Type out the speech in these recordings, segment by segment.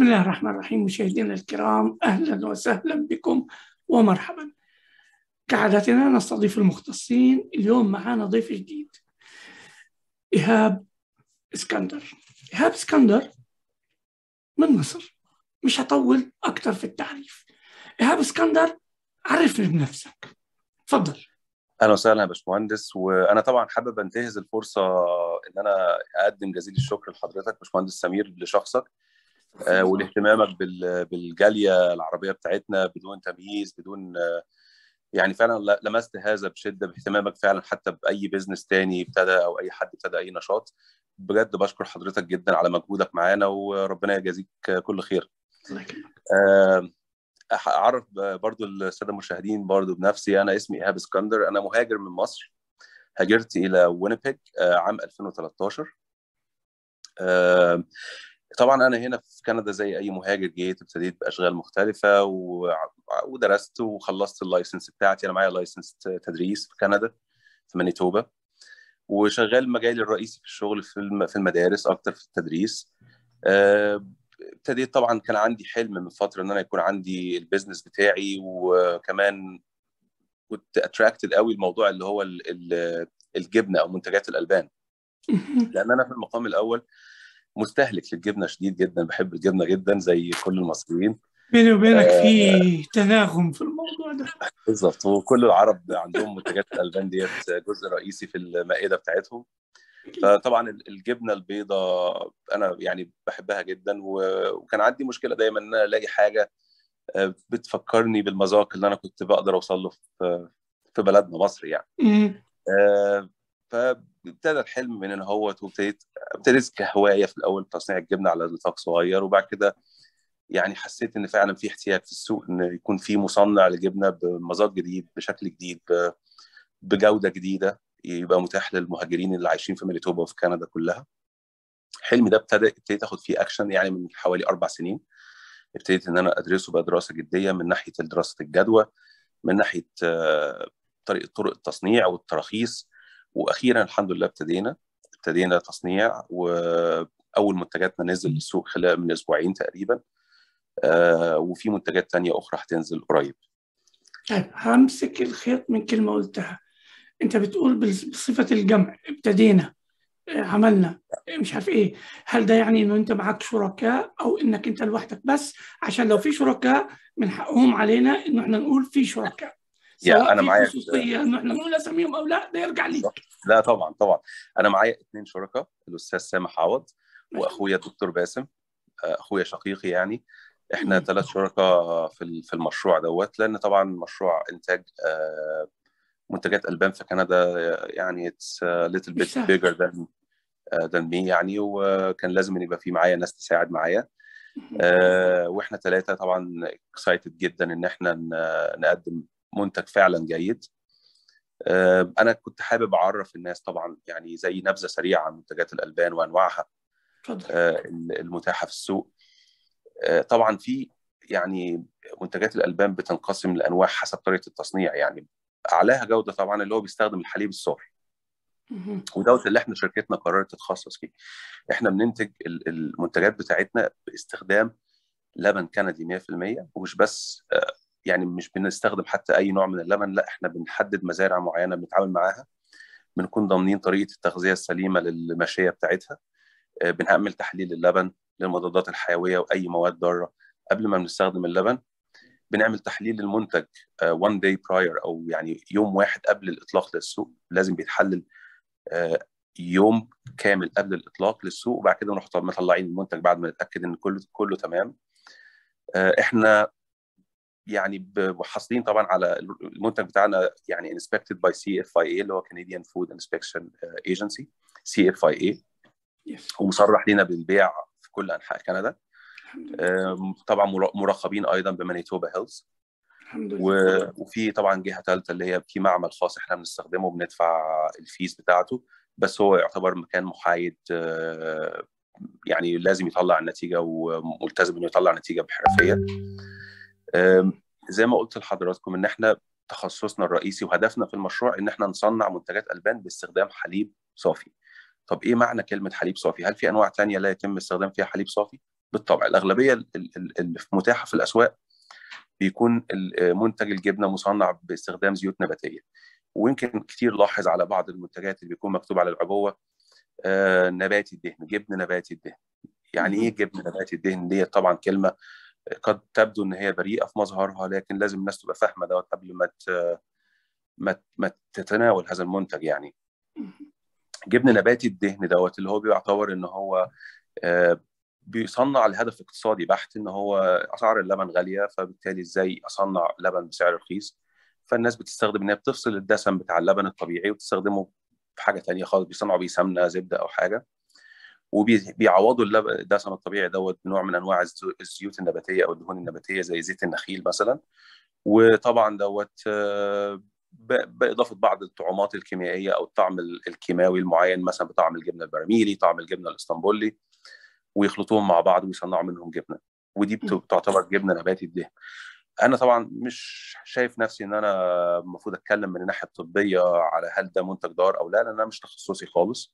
الله الرحمن الرحيم مشاهدينا الكرام أهلا وسهلا بكم ومرحبا كعادتنا نستضيف المختصين اليوم معنا ضيف جديد إيهاب اسكندر إيهاب اسكندر من مصر مش هطول أكثر في التعريف إيهاب اسكندر عرفني بنفسك تفضل اهلا وسهلا يا باشمهندس وانا طبعا حابب انتهز الفرصه ان انا اقدم جزيل الشكر لحضرتك باشمهندس سمير لشخصك آه، ولاهتمامك بال- بالجاليه العربيه بتاعتنا بدون تمييز بدون آه، يعني فعلا ل- لمست هذا بشده باهتمامك فعلا حتى باي بزنس تاني ابتدى او اي حد ابتدى اي نشاط بجد بشكر حضرتك جدا على مجهودك معانا وربنا يجازيك كل خير الله يكرمك آه، أح- اعرف برضو الساده المشاهدين برضو بنفسي انا اسمي ايهاب اسكندر انا مهاجر من مصر هاجرت الى وينيبيج آه، عام 2013 آه، طبعا انا هنا في كندا زي اي مهاجر جيت ابتديت باشغال مختلفه و... ودرست وخلصت اللايسنس بتاعتي انا معايا لايسنس تدريس في كندا في مانيتوبا وشغال مجالي الرئيسي في الشغل في الم- في المدارس اكتر في التدريس آه، ابتديت طبعا كان عندي حلم من فتره ان انا يكون عندي البيزنس بتاعي وكمان كنت اتراكتد قوي الموضوع اللي هو ال- ال- الجبنه او منتجات الالبان لان انا في المقام الاول مستهلك للجبنه شديد جدا بحب الجبنه جدا زي كل المصريين بيني وبينك آه. في تناغم في الموضوع ده بالظبط وكل العرب عندهم منتجات الالبان ديت جزء رئيسي في المائده بتاعتهم فطبعا ال- الجبنه البيضاء انا يعني بحبها جدا و- وكان عندي مشكله دايما ان انا الاقي حاجه آه، بتفكرني بالمذاق اللي انا كنت بقدر اوصل له في في بلدنا مصر يعني مم. آه، فابتدى الحلم من هنا هو وابتديت ابتديت كهوايه في الاول تصنيع الجبنه على نطاق صغير وبعد كده يعني حسيت ان فعلا في احتياج في السوق ان يكون في مصنع لجبنه بمذاق جديد بشكل جديد ب- بجوده جديده يبقى متاح للمهاجرين اللي عايشين في مانيتوبا وفي كندا كلها حلمي ده ابتدى ابتديت اخد فيه اكشن يعني من حوالي اربع سنين ابتديت ان انا ادرسه بدراسه جديه من ناحيه دراسه الجدوى من ناحيه آه، طريقه طرق التصنيع والتراخيص واخيرا الحمد لله ابتدينا ابتدينا تصنيع واول منتجاتنا نزل للسوق خلال من اسبوعين تقريبا آه، وفي منتجات تانية اخرى هتنزل قريب طيب همسك الخيط من كلمة قلتها أنت بتقول بص- بصفة الجمع ابتدينا آه، عملنا آه، مش عارف إيه هل ده يعني إنه أنت معك شركاء أو إنك أنت لوحدك بس عشان لو في شركاء من حقهم علينا إنه إحنا نقول في شركاء يا سواء أنا في معاك. خصوصية إنه إحنا نقول أساميهم أو لا ده يرجع ليك لا طبعا طبعا انا معايا اثنين شركاء الاستاذ سامح عوض واخويا الدكتور باسم آه، اخويا شقيقي يعني احنا مم. ثلاث شركاء في ال- في المشروع دوت لان طبعا مشروع انتاج آه، منتجات البان في كندا آه، يعني اتس ليتل مش بيت سهل. بيجر ذان ذان مي يعني وكان لازم ان يبقى في معايا ناس تساعد معايا آه، واحنا ثلاثه طبعا اكسايتد جدا ان احنا ن- نقدم منتج فعلا جيد آه، انا كنت حابب اعرف الناس طبعا يعني زي نبذه سريعه عن منتجات الالبان وانواعها اتفضل آه، المتاحه في السوق آه، طبعا في يعني منتجات الالبان بتنقسم لانواع حسب طريقه التصنيع يعني اعلاها جوده طبعا اللي هو بيستخدم الحليب الصافي مهم. ودوت اللي احنا شركتنا قررت تتخصص فيه احنا بننتج ال- المنتجات بتاعتنا باستخدام لبن كندي 100% ومش بس آه، يعني مش بنستخدم حتى اي نوع من اللبن لا احنا بنحدد مزارع معينه بنتعامل معاها بنكون ضامنين طريقه التغذيه السليمه للماشيه بتاعتها آه، بنعمل تحليل اللبن للمضادات الحيويه واي مواد ضاره قبل ما بنستخدم اللبن بنعمل تحليل المنتج one day prior او يعني يوم واحد قبل الاطلاق للسوق لازم بيتحلل آه، يوم كامل قبل الاطلاق للسوق وبعد كده نروح مطلعين المنتج بعد ما نتاكد ان كله كله تمام آه، احنا يعني ب- محصلين طبعا على المنتج بتاعنا يعني inspected by CFIA اللي هو Canadian Food Inspection Agency CFIA يس ومصرح لنا بالبيع في كل انحاء كندا الحمد لله آم، طبعا مر- مراقبين ايضا بمانيتوبا هيلز الحمد لله و- وفي طبعا جهه ثالثه اللي هي في معمل خاص احنا بنستخدمه بندفع الفيس بتاعته بس هو يعتبر مكان محايد آه، يعني لازم يطلع النتيجه وملتزم انه يطلع نتيجه بحرفيه آم، زي ما قلت لحضراتكم ان احنا تخصصنا الرئيسي وهدفنا في المشروع ان احنا نصنع منتجات البان باستخدام حليب صافي طب ايه معنى كلمه حليب صافي هل في انواع تانية لا يتم استخدام فيها حليب صافي بالطبع الاغلبيه اللي متاحه في الاسواق بيكون منتج الجبنه مصنع باستخدام زيوت نباتيه ويمكن كتير لاحظ على بعض المنتجات اللي بيكون مكتوب على العبوه آه نباتي الدهن جبن نباتي الدهن يعني ايه جبن نباتي الدهن دي طبعا كلمه قد تبدو ان هي بريئه في مظهرها لكن لازم الناس تبقى فاهمه دوت قبل ما ما ما تتناول هذا المنتج يعني جبن نباتي الدهن دوت اللي هو بيعتبر ان هو آه بيصنع لهدف اقتصادي بحت ان هو اسعار اللبن غاليه فبالتالي ازاي اصنع لبن بسعر رخيص فالناس بتستخدم ان هي بتفصل الدسم بتاع اللبن الطبيعي وتستخدمه في حاجه ثانيه خالص بيصنعوا بيه سمنه زبده او حاجه وبيعوضوا الدسم الطبيعي دوت بنوع من انواع الزيوت النباتيه او الدهون النباتيه زي زيت النخيل مثلا وطبعا دوت باضافه بعض الطعومات الكيميائيه او الطعم الكيماوي المعين مثلا بطعم الجبنه البراميلي طعم الجبنه الاسطنبولي ويخلطوهم مع بعض ويصنعوا منهم جبنه ودي بتعتبر جبنه نباتي الدهن انا طبعا مش شايف نفسي ان انا المفروض اتكلم من الناحيه الطبيه على هل ده منتج ضار او لا لان انا مش تخصصي خالص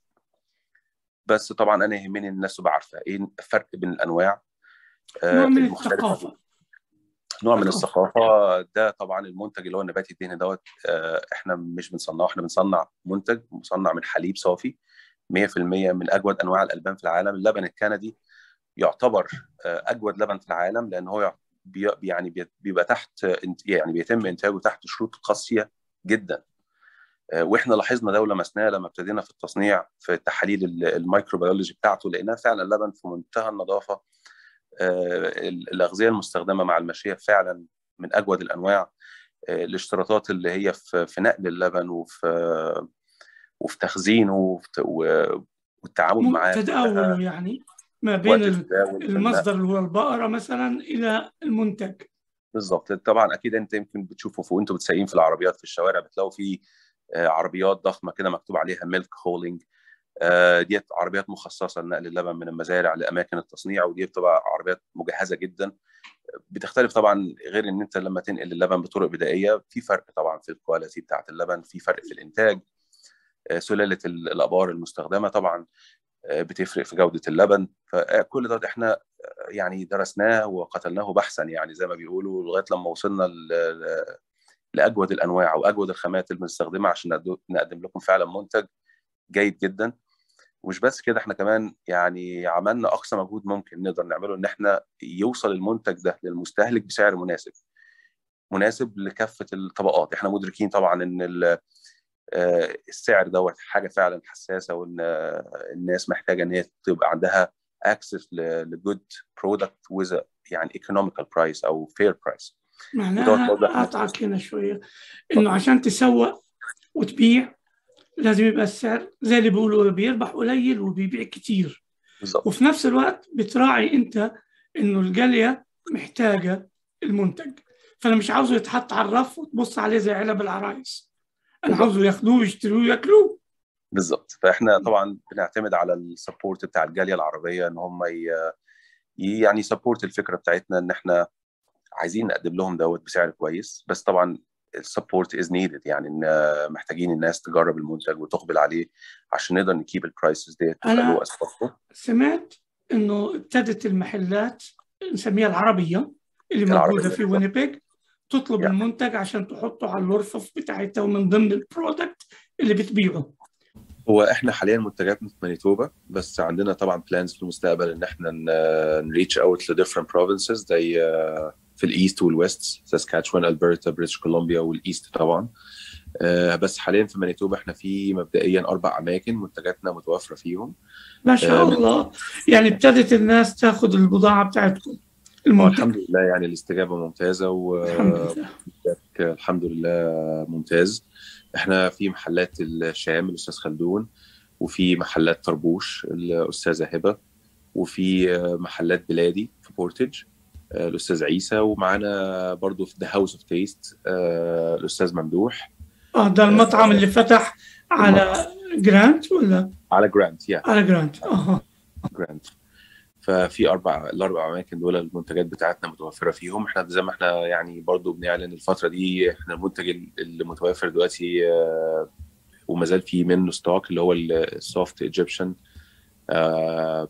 بس طبعا انا يهمني الناس تبقى عارفه ايه الفرق بين الانواع نوع من الثقافه نوع من الثقافه ده طبعا المنتج اللي هو النباتي الدهني دوت احنا مش بنصنعه احنا بنصنع منتج مصنع من حليب صافي 100% من اجود انواع الالبان في العالم اللبن الكندي يعتبر اجود لبن في العالم لان هو يعني بيبقى تحت يعني بيتم انتاجه تحت شروط قاسيه جدا واحنا لاحظنا ده ولمسناه لما ابتدينا في التصنيع في تحاليل الميكروبيولوجي بتاعته لقيناه فعلا لبن في منتهى النظافه الاغذيه المستخدمه مع المشيه فعلا من اجود الانواع الاشتراطات اللي هي في نقل اللبن وفي وفي تخزينه والتعامل معاه تداوله يعني ما بين المصدر اللي هو البقره مثلا الى المنتج بالظبط طبعا اكيد انت يمكن بتشوفوا وانتم بتسايقين في العربيات في الشوارع بتلاقوا في عربيات ضخمه كده مكتوب عليها ميلك هولينج ديت عربيات مخصصه لنقل اللبن من المزارع لاماكن التصنيع ودي بتبقى عربيات مجهزه جدا بتختلف طبعا غير ان انت لما تنقل اللبن بطرق بدائيه في فرق طبعا في الكواليتي بتاعه اللبن في فرق في الانتاج سلاله الابار المستخدمه طبعا بتفرق في جوده اللبن فكل ده احنا يعني درسناه وقتلناه بحثا يعني زي ما بيقولوا لغايه لما وصلنا لاجود الانواع واجود الخامات اللي بنستخدمها عشان نقدم لكم فعلا منتج جيد جدا ومش بس كده احنا كمان يعني عملنا اقصى مجهود ممكن نقدر نعمله ان احنا يوصل المنتج ده للمستهلك بسعر مناسب مناسب لكافه الطبقات احنا مدركين طبعا ان السعر دوت حاجه فعلا حساسه وان الناس محتاجه ان هي تبقى عندها اكسس لجود برودكت وذ يعني ايكونوميكال برايس او فير برايس معناها اقطعك هنا شويه انه عشان تسوق وتبيع لازم يبقى السعر زي اللي بيقولوا بيربح قليل وبيبيع كتير بالظبط وفي نفس الوقت بتراعي انت انه الجاليه محتاجه المنتج فانا مش عاوزه يتحط على الرف وتبص عليه زي علب العرايس انا عاوزه ياخدوه ويشتروه وياكلوه بالظبط فاحنا طبعا بنعتمد على السبورت بتاع الجاليه العربيه ان هم ي... يعني سبورت الفكره بتاعتنا ان احنا عايزين نقدم لهم دوت بسعر كويس بس طبعا السبورت از نيدد يعني ان محتاجين الناس تجرب المنتج وتقبل عليه عشان نقدر نكيب البرايسز ديت انا سمعت انه ابتدت المحلات نسميها العربيه اللي العربية موجوده في وينيبيج تطلب يعني. المنتج عشان تحطه على الرفف بتاعتها ومن ضمن البرودكت اللي بتبيعه هو احنا حاليا منتجاتنا في مانيتوبا بس عندنا طبعا بلانز في المستقبل ان احنا نريتش اوت لديفرنت بروفنسز زي في الايست والويست ساسكاتشوان البرتا بريتش كولومبيا والايست طبعا بس حاليا في مانيتوبا احنا في مبدئيا اربع اماكن منتجاتنا متوفره فيهم ما شاء الله يعني ابتدت الناس تاخذ البضاعه بتاعتكم المنتج. الحمد لله يعني الاستجابه ممتازه و الحمد لله الحمد لله ممتاز احنا في محلات الشام الاستاذ خلدون وفي محلات طربوش الاستاذه هبه وفي محلات بلادي في بورتج الاستاذ عيسى ومعانا برضو في ذا هاوس اوف تيست الاستاذ ممدوح اه ده المطعم اللي فتح على جرانت ولا على جرانت يا على جرانت اها جرانت ففي اربع الاربع اماكن دول المنتجات بتاعتنا متوفره فيهم احنا زي ما احنا يعني برضو بنعلن الفتره دي احنا المنتج اللي متوفر دلوقتي وما زال في منه ستوك اللي هو السوفت ايجيبشن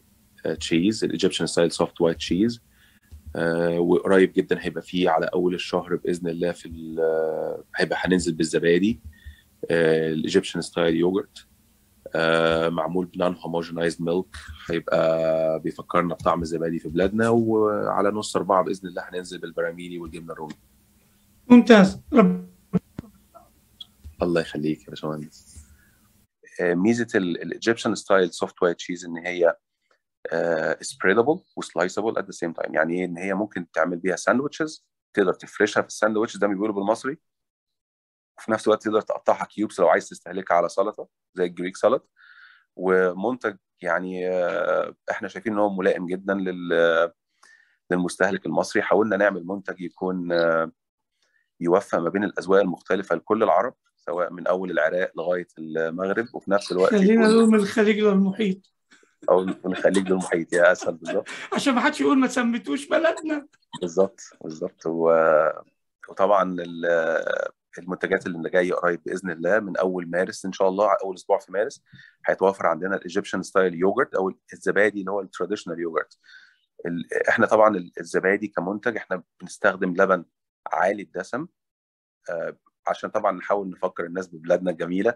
تشيز الايجيبشن ستايل سوفت وايت تشيز وقريب جدا هيبقى فيه على اول الشهر باذن الله في هيبقى هننزل بالزبادي الايجيبشن ستايل يوجرت معمول بنون هوموجنايزد ميلك هيبقى بيفكرنا بطعم الزبادي في بلادنا وعلى نص أربعة بإذن الله هننزل بالبراميلي والجبنة الرومي ممتاز رب الله يخليك يا باشمهندس ميزة الايجيبشن ستايل سوفت وايت تشيز إن هي سبريدبل وسلايسبل ات ذا سيم تايم يعني ايه ان هي ممكن تعمل بيها ساندوتشز تقدر تفرشها في الساندوتش ده بيقولوا بالمصري وفي نفس الوقت تقدر تقطعها كيوبس لو عايز تستهلكها على سلطه زي الجريك سلطه ومنتج يعني احنا شايفين ان هو ملائم جدا لل للمستهلك المصري حاولنا نعمل منتج يكون يوفق ما بين الاذواق المختلفه لكل العرب سواء من اول العراق لغايه المغرب وفي نفس الوقت خلينا نقول من الخليج للمحيط او من الخليج للمحيط يا اسهل بالظبط عشان ما حدش يقول ما سميتوش بلدنا بالظبط بالظبط و... وطبعا المنتجات اللي جايه قريب باذن الله من اول مارس ان شاء الله اول اسبوع في مارس هيتوفر عندنا الايجيبشن ستايل يوجرت او الزبادي اللي هو التراديشنال يوجرت احنا طبعا الزبادي كمنتج احنا بنستخدم لبن عالي الدسم عشان طبعا نحاول نفكر الناس ببلادنا الجميله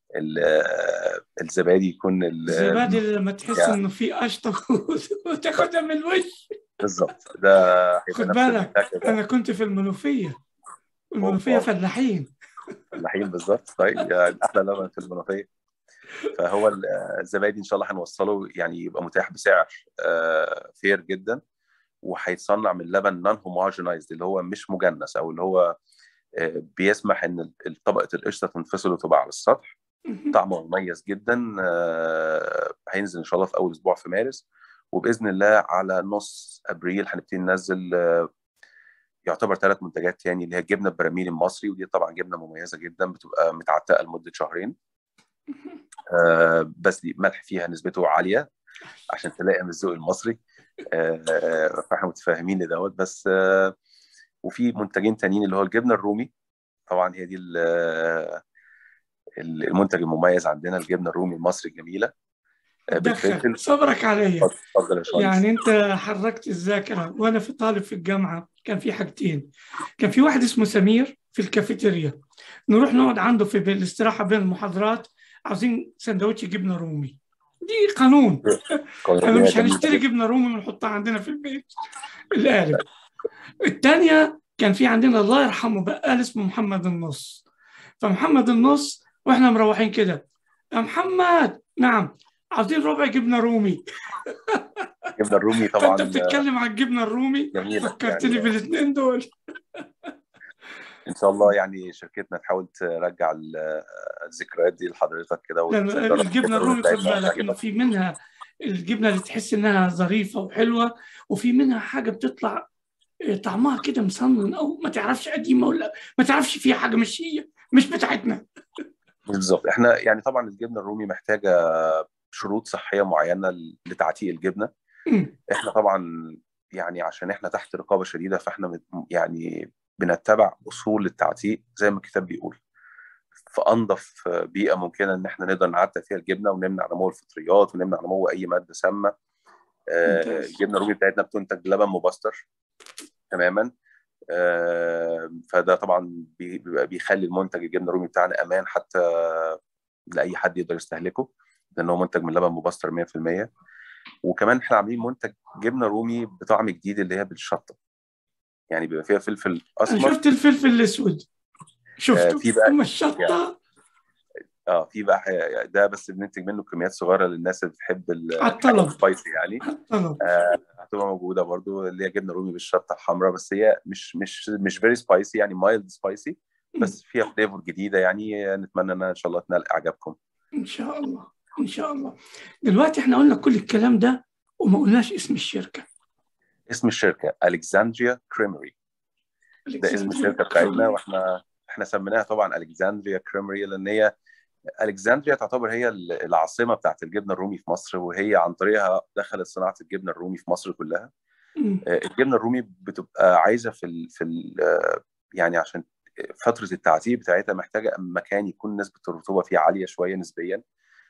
الزبادي يكون الزبادي اللي لما تحس يعني. انه في قشطه وتاخدها من الوش بالظبط ده خد بالك انا كنت في المنوفيه المنوفيه فلاحين فلاحين بالظبط طيب يعني احلى لبن في المنوفيه فهو الزبادي ان شاء الله هنوصله يعني يبقى متاح بسعر فير جدا وهيتصنع من لبن نون هوموجنايزد اللي هو مش مجنس او اللي هو بيسمح ان طبقه القشطه تنفصل وتبقى على السطح طعمه مميز جدا هينزل ان شاء الله في اول اسبوع في مارس وباذن الله على نص ابريل هنبتدي ننزل يعتبر ثلاث منتجات تاني اللي هي الجبنه البراميل المصري ودي طبعا جبنه مميزه جدا بتبقى متعتقه لمده شهرين بس دي ملح فيها نسبته عاليه عشان تلائم الذوق المصري فاحنا متفاهمين لدوت بس وفي منتجين تانيين اللي هو الجبنه الرومي طبعا هي دي المنتج المميز عندنا الجبنه الرومي المصري الجميله دخل صبرك عليا يعني انت حركت الذاكره وانا في طالب في الجامعه كان في حاجتين كان في واحد اسمه سمير في الكافيتيريا نروح نقعد عنده في الاستراحه بين المحاضرات عاوزين سندوتش جبنه رومي دي قانون انا مش هنشتري جبنه رومي ونحطها عندنا في البيت القالب الثانيه كان في عندنا الله يرحمه بقال اسمه محمد النص فمحمد النص واحنا مروحين كده يا محمد نعم عاوزين ربع جبنه رومي الجبنه الرومي طبعا انت بتتكلم على الجبنه الرومي جميلة فكرتني يعني بالاثنين دول ان شاء الله يعني شركتنا تحاول ترجع الذكريات دي لحضرتك كده الجبنه الرومي خد بالك انه في منها الجبنه اللي تحس انها ظريفه وحلوه وفي منها حاجه بتطلع طعمها كده مسنن او ما تعرفش قديمه ولا ما تعرفش فيها حاجه مش هي مش بتاعتنا بالظبط احنا يعني طبعا الجبنه الرومي محتاجه شروط صحيه معينه لتعتيق الجبنه احنا طبعا يعني عشان احنا تحت رقابه شديده فاحنا يعني بنتبع اصول التعتيق زي ما الكتاب بيقول في انظف بيئه ممكنه ان احنا نقدر نعتق فيها الجبنه ونمنع نمو الفطريات ونمنع نمو اي ماده سامه آه الجبنه الرومي بتاعتنا بتنتج بلبن مبستر تماما آه فده طبعا بيبقى بيخلي المنتج الجبنه الرومي بتاعنا امان حتى لاي حد يقدر يستهلكه لان هو منتج من لبن مبستر 100% وكمان احنا عاملين منتج جبنه رومي بطعم جديد اللي هي بالشطه يعني بيبقى فيها فلفل اسمر انا شفت الفلفل الاسود شفته آه في بقى اما الشطه يعني اه في بقى ده بس بننتج منه كميات صغيره للناس اللي بتحب الطلب سبايسي يعني الطلب آه هتبقى موجوده برضو اللي هي جبنه رومي بالشطه الحمراء بس هي مش مش مش فيري سبايسي يعني مايلد سبايسي بس فيها فليفر جديده يعني نتمنى انها ان شاء الله تنال اعجابكم ان شاء الله ان شاء الله دلوقتي احنا قلنا كل الكلام ده وما قلناش اسم الشركه اسم الشركه الكسندريا كريمري ده اسم الشركه بتاعتنا واحنا احنا سميناها طبعا الكسندريا كريمري لان هي الكسندريا تعتبر هي العاصمه بتاعت الجبنه الرومي في مصر وهي عن طريقها دخلت صناعه الجبنه الرومي في مصر كلها الجبنه الرومي بتبقى عايزه في ال في ال يعني عشان فتره التعتيق بتاعتها محتاجه مكان يكون نسبه الرطوبه فيه عاليه شويه نسبيا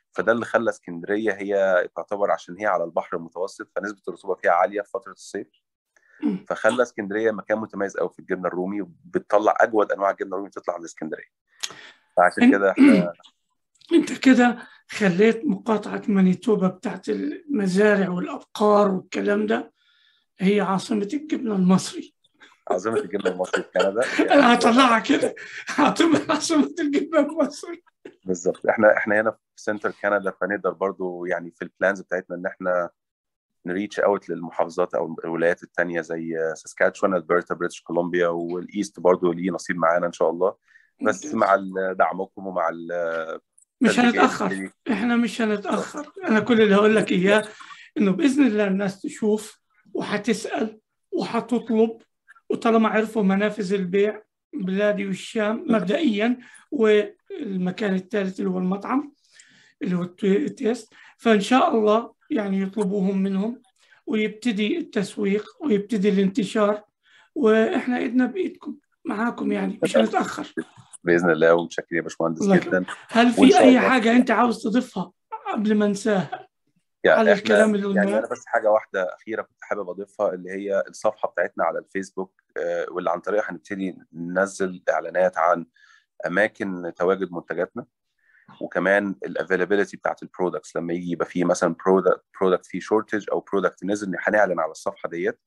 فده اللي خلى اسكندريه هي تعتبر عشان هي على البحر المتوسط فنسبه الرطوبه فيها عاليه في فتره الصيف فخلى اسكندريه مكان متميز قوي في الجبنه الرومي وبتطلع اجود انواع الجبنه الرومي بتطلع من اسكندريه فعشان كده احنا انت كده خليت مقاطعه مانيتوبا بتاعت المزارع والابقار والكلام ده هي عاصمه الجبنه المصري عاصمه الجبنه المصري في كندا انا هطلعها كده هتبقى عاصمه الجبنه المصري بالظبط احنا احنا هنا في سنتر كندا فنقدر برضو يعني في البلانز بتاعتنا ان احنا نريتش اوت للمحافظات او الولايات الثانيه زي ساسكاتشوان البرتا بريتش كولومبيا والايست برضو ليه نصيب معانا ان شاء الله بس مع دعمكم ومع مش هنتاخر احنا مش هنتاخر انا كل اللي هقول لك اياه انه باذن الله الناس تشوف وهتسال وهتطلب وطالما عرفوا منافذ البيع بلادي والشام مبدئيا والمكان الثالث اللي هو المطعم اللي هو التيست فان شاء الله يعني يطلبوهم منهم ويبتدي التسويق ويبتدي الانتشار واحنا ايدنا بايدكم معاكم يعني مش هنتاخر باذن الله ومتشكرين يا باشمهندس جدا هل في اي حاجه انت عاوز تضيفها قبل ما انساها يعني على الكلام اللي يعني قلناه انا بس حاجه واحده اخيره كنت حابب اضيفها اللي هي الصفحه بتاعتنا على الفيسبوك واللي عن طريقها هنبتدي ننزل اعلانات عن اماكن تواجد منتجاتنا وكمان الافيلابيلتي بتاعت البرودكتس لما يجي يبقى فيه مثلا برودكت برودكت فيه شورتج او برودكت نزل هنعلن على الصفحه ديت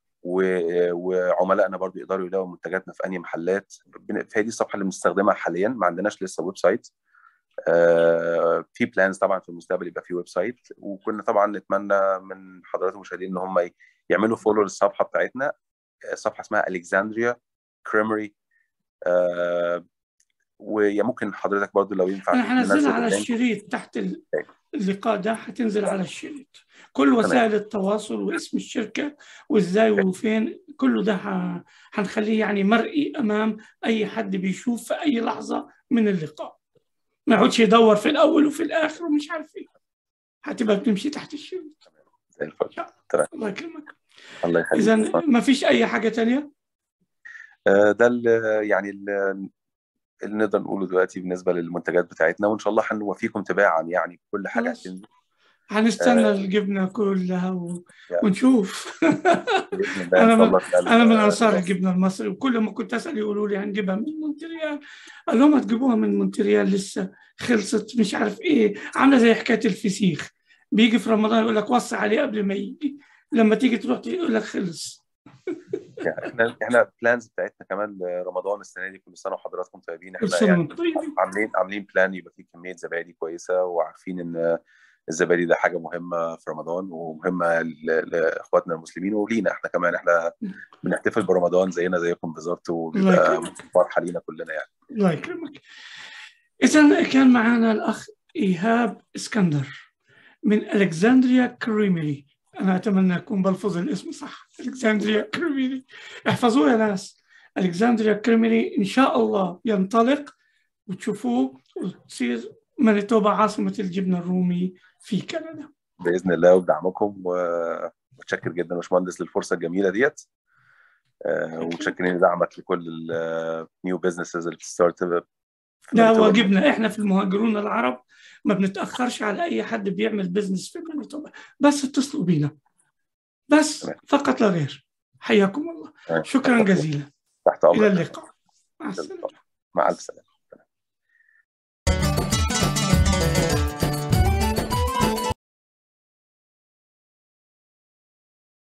وعملائنا برضو يقدروا يلاقوا منتجاتنا في انهي محلات فهي دي الصفحه اللي بنستخدمها حاليا ما عندناش لسه ويب سايت آه في بلانز طبعا في المستقبل يبقى في ويب سايت وكنا طبعا نتمنى من حضرات المشاهدين ان هم يعملوا فولو للصفحه بتاعتنا صفحه اسمها الكسندريا كريمري آه وممكن حضرتك برضو لو ينفع انا هنزلها على الشريط تحت اللقاء ده هتنزل على الشريط كل وسائل التواصل واسم الشركه وازاي وفين كله ده هنخليه يعني مرئي امام اي حد بيشوف في اي لحظه من اللقاء ما يقعدش يدور في الاول وفي الاخر ومش عارف ايه هتبقى بتمشي تحت الشريط زي الفل الله يكرمك الله يخليك اذا ما فيش اي حاجه تانية ده يعني اللي نقدر نقوله دلوقتي بالنسبه للمنتجات بتاعتنا وان شاء الله هنوفيكم تباعا يعني كل حاجه هتنزل هنستنى آه الجبنه كلها و... يعني. ونشوف انا من... انا من انصار الجبنه المصري وكل ما كنت اسال يقولوا لي هنجيبها من مونتريال قال لهم هتجيبوها من مونتريال لسه خلصت مش عارف ايه عامله زي حكايه الفسيخ بيجي في رمضان يقول لك وصي عليه قبل ما يجي لما تيجي تروح يقول لك خلص يعني احنا احنا بلانز بتاعتنا كمان رمضان السنه دي كل سنه وحضراتكم طيبين احنا يعني عاملين عاملين بلان يبقى فيه كميه زبادي كويسه وعارفين ان الزبادي ده حاجه مهمه في رمضان ومهمه لاخواتنا المسلمين ولينا احنا كمان احنا بنحتفل برمضان زينا زيكم بالظبط وبيبقى فرحه لينا كلنا يعني الله يكرمك اذا كان معنا الاخ ايهاب اسكندر من الكسندريا كريمري انا اتمنى اكون بلفظ الاسم صح الكسندريا كريمري احفظوه يا ناس الكسندريا كريمري ان شاء الله ينطلق وتشوفوه وتصير مانيتوبا عاصمه الجبنه الرومي في كندا باذن الله وبدعمكم ومتشكر جدا يا باشمهندس للفرصه الجميله ديت ومتشكرين لدعمك لكل النيو بزنسز اللي بتستارت ده واجبنا احنا في المهاجرون العرب ما بنتاخرش على اي حد بيعمل بزنس في مانيتوبا بس اتصلوا بينا بس فقط لا غير حياكم الله شكرا جزيلا تحت امرك الى اللقاء مع السلامه مع الف سلامه